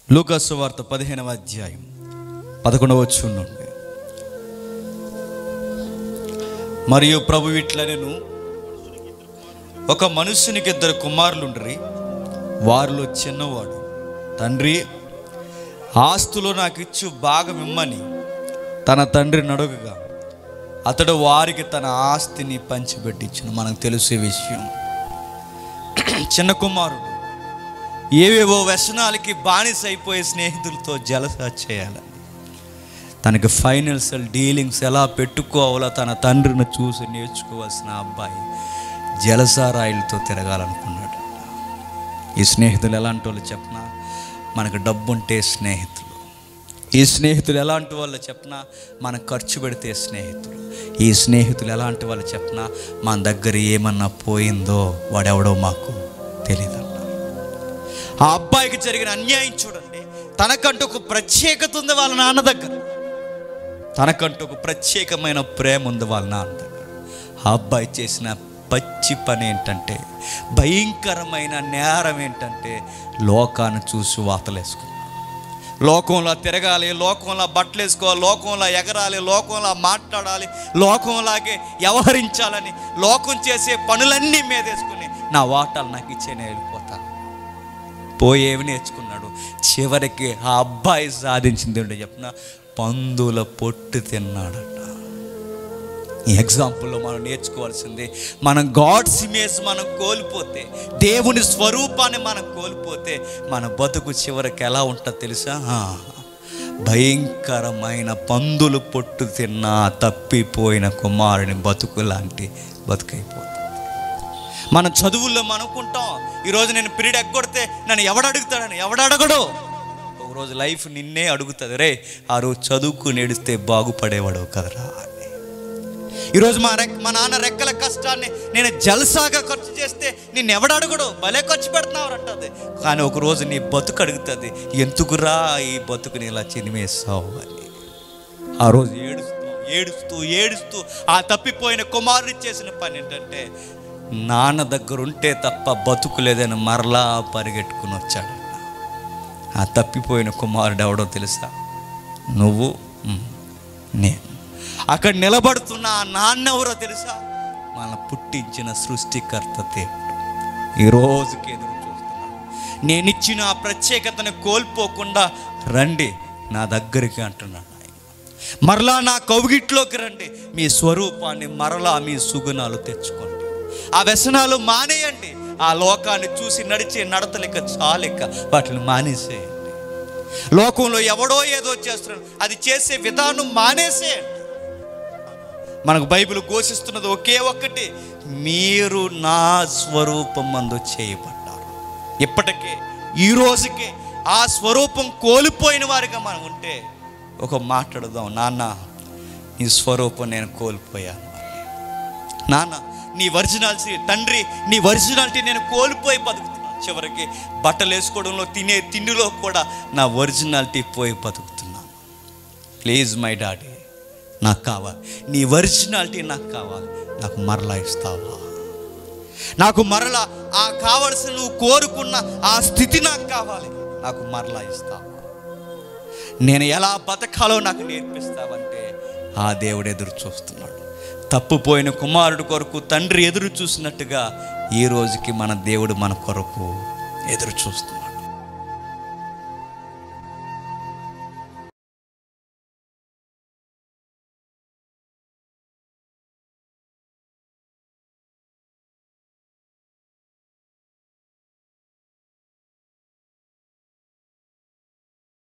లూకాసు వార్త పదిహేనవ అధ్యాయం పదకొండవ వచ్చు నుండి మరియు ప్రభు ఇట్లనెను ఒక మనుష్యునికి ఇద్దరు కుమారులుండ్రి వారిలో చిన్నవాడు తండ్రి ఆస్తులో నాకు ఇచ్చు భాగం ఇమ్మని తన తండ్రి నడుగగా అతడు వారికి తన ఆస్తిని పంచిపెట్టించును మనకు తెలిసే విషయం చిన్న కుమారుడు ఏవేవో వ్యసనాలకి బానిస అయిపోయే స్నేహితులతో జలసా చేయాలి తనకి ఫైనాన్షియల్ డీలింగ్స్ ఎలా పెట్టుకోవాలో తన తండ్రిని చూసి నేర్చుకోవాల్సిన అబ్బాయి జలసారాయిలతో తిరగాలనుకున్నాడు ఈ స్నేహితులు ఎలాంటి వాళ్ళు చెప్పనా మనకు డబ్బు ఉంటే స్నేహితులు ఈ స్నేహితులు ఎలాంటి వాళ్ళు చెప్పనా మనం ఖర్చు పెడితే స్నేహితులు ఈ స్నేహితులు ఎలాంటి వాళ్ళు చెప్పనా మన దగ్గర ఏమన్నా పోయిందో వాడెవడో మాకు తెలియదన్న ఆ అబ్బాయికి జరిగిన అన్యాయం చూడండి తనకంటూ ఒక ప్రత్యేకత ఉంది వాళ్ళ నాన్న దగ్గర తనకంటూ ఒక ప్రత్యేకమైన ప్రేమ ఉంది వాళ్ళ నాన్న దగ్గర ఆ అబ్బాయి చేసిన పచ్చి పని ఏంటంటే భయంకరమైన నేరం ఏంటంటే లోకాన్ని చూసి వాతలేసుకున్నాడు లోకంలో తిరగాలి లోకంలో బట్టలు వేసుకోవాలి లోకంలో ఎగరాలి లోకంలో మాట్లాడాలి లోకంలాగే వ్యవహరించాలని లోకం చేసే పనులన్నీ మీదేసుకుని నా వాటాలు నాకు ఇచ్చే నేను వెళ్ళిపోతాను పోయేవి నేర్చుకున్నాడు చివరికి ఆ అబ్బాయి సాధించింది ఏంటో చెప్పిన పందుల పొట్టు తిన్నాడట ఈ ఎగ్జాంపుల్లో మనం నేర్చుకోవాల్సింది మనం గాడ్స్ ఇమేజ్ మనం కోల్పోతే దేవుని స్వరూపాన్ని మనం కోల్పోతే మన బతుకు చివరికి ఎలా ఉంటుందో తెలుసా ఆ, భయంకరమైన పందులు పొట్టు తిన్న తప్పిపోయిన కుమారుని బతుకు లాంటి బతుకైపోతుంది మన చదువుల్లో మనం అనుకుంటాం ఈరోజు నేను పీరియడ్ ఎగ్గొడితే నన్ను ఎవడు అడుగుతాడని ఎవడు అడగడు ఒకరోజు లైఫ్ నిన్నే అడుగుతుంది రే ఆ రోజు చదువుకు నేడిస్తే బాగుపడేవాడు కదరా అని ఈరోజు మా రెక్ మా నాన్న రెక్కల కష్టాన్ని నేను జల్సాగా ఖర్చు చేస్తే నిన్ను ఎవడు అడుగుడు భలే ఖర్చు పెడుతున్నావు అంటది కానీ ఒకరోజు నీ బతుకు అడుగుతుంది ఎందుకురా ఈ బతుకుని ఇలా చినిమేస్తావు అని ఆ రోజు ఏడుస్తూ ఏడుస్తూ ఏడుస్తూ ఆ తప్పిపోయిన కుమారుని చేసిన పని ఏంటంటే నాన్న దగ్గర ఉంటే తప్ప బతుకు లేదని మరలా పరిగెట్టుకుని వచ్చాడు ఆ తప్పిపోయిన కుమారుడు ఎవడో తెలుసా నువ్వు ఉమ్, నేను అక్కడ నిలబడుతున్న ఆ నాన్న ఎవరో తెలుసా మన పుట్టించిన సృష్టికర్త దేవుడు ఈ రోజుకి ఎదురు చూస్తున్నాడు నేను ఇచ్చిన ఆ ప్రత్యేకతను కోల్పోకుండా రండి నా దగ్గరికి అంటున్నాడు ఆయన మరలా నా కౌగిట్లోకి రండి మీ స్వరూపాన్ని మరలా మీ సుగుణాలు తెచ్చుకోండి ఆ వ్యసనాలు మానేయండి ఆ లోకాన్ని చూసి నడిచే నడతలిక చాలిక వాటిని మానేసేయండి లోకంలో ఎవడో ఏదో చేస్తున్నాడు అది చేసే విధానం మానేసేయండి మనకు బైబిల్ ఘోషిస్తున్నది ఒకే ఒక్కటి మీరు నా స్వరూపం మందు చేయబడ్డారు ఇప్పటికే ఈ రోజుకే ఆ స్వరూపం కోల్పోయిన వారిగా మనం ఉంటే ఒక మాట్లాడదాం నాన్న నీ స్వరూపం నేను కోల్పోయాను నాన్న నీ ఒరిజినాలిటీ తండ్రి నీ ఒరిజినాలిటీ నేను కోల్పోయి బతుకుతున్నాను చివరికి బట్టలు వేసుకోవడంలో తినే తిండిలో కూడా నా ఒరిజినాలిటీ పోయి బతుకుతున్నాను ప్లీజ్ మై డాడీ నాకు కావాలి నీ ఒరిజినాలిటీ నాకు కావాలి నాకు మరలా ఇస్తావా నాకు మరలా ఆ కావలసిన నువ్వు కోరుకున్న ఆ స్థితి నాకు కావాలి నాకు మరలా ఇస్తావా నేను ఎలా బతకాలో నాకు నేర్పిస్తావంటే ఆ దేవుడు ఎదురు చూస్తున్నాడు తప్పుపోయిన కుమారుడు కొరకు తండ్రి ఎదురు చూసినట్టుగా ఈ రోజుకి మన దేవుడు మన కొరకు ఎదురు చూస్తున్నాడు